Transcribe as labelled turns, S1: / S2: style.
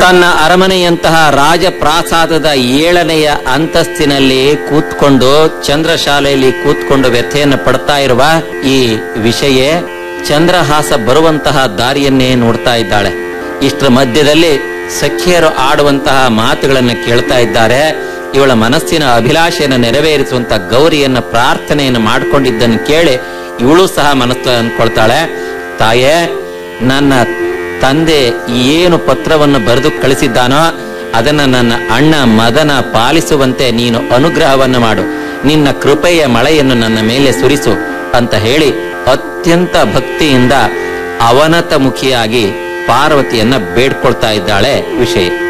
S1: ತನ್ನ ಅರಮನೆಯಂತಹ ರಾಜಪ್ರಾಸಾದದ ಏಳನೆಯ ಅಂತಸ್ತಿನಲ್ಲಿ ಕೂತ್ಕೊಂಡು ಚಂದ್ರಶಾಲೆಯಲ್ಲಿ ಕೂತ್ಕೊಂಡು ವ್ಯಥೆಯನ್ನು ಪಡ್ತಾ ಇರುವ ಈ ವಿಷಯ ಚಂದ್ರಹಾಸ ಬರುವಂತಹ ದಾರಿಯನ್ನೇ ನೋಡ್ತಾ ಇದ್ದಾಳೆ ಇಷ್ಟರ ಮಧ್ಯದಲ್ಲಿ ಸಖಿಯರು ಆಡುವಂತಹ ಮಾತುಗಳನ್ನು ಕೇಳ್ತಾ ಇದ್ದಾರೆ ಇವಳ ಮನಸ್ಸಿನ ಅಭಿಲಾಷೆಯನ್ನು ನೆರವೇರಿಸುವಂತ ಗೌರಿಯನ್ನ ಪ್ರಾರ್ಥನೆಯನ್ನು ಮಾಡ್ಕೊಂಡಿದ್ದನ್ನು ಕೇಳಿ ಇವಳು ಸಹ ಮನಸ್ಸು ಅನ್ಕೊಳ್ತಾಳೆ ತಾಯೇ ನನ್ನ ತಂದೆ ಏನು ಪತ್ರವನ್ನು ಬರೆದು ಕಳಿಸಿದ್ದಾನೋ ಅದನ್ನ ನನ್ನ ಅಣ್ಣ ಮದನ ಪಾಲಿಸುವಂತೆ ನೀನು ಅನುಗ್ರಹವನ್ನು ಮಾಡು ನಿನ್ನ ಕೃಪೆಯ ಮಳೆಯನ್ನು ನನ್ನ ಮೇಲೆ ಸುರಿಸು ಅಂತ ಹೇಳಿ ಅತ್ಯಂತ ಭಕ್ತಿಯಿಂದ ಅವನತ ಮುಖಿಯಾಗಿ ಪಾರ್ವತಿಯನ್ನ ಬೇಡ್ಕೊಳ್ತಾ ಇದ್ದಾಳೆ ವಿಷಯ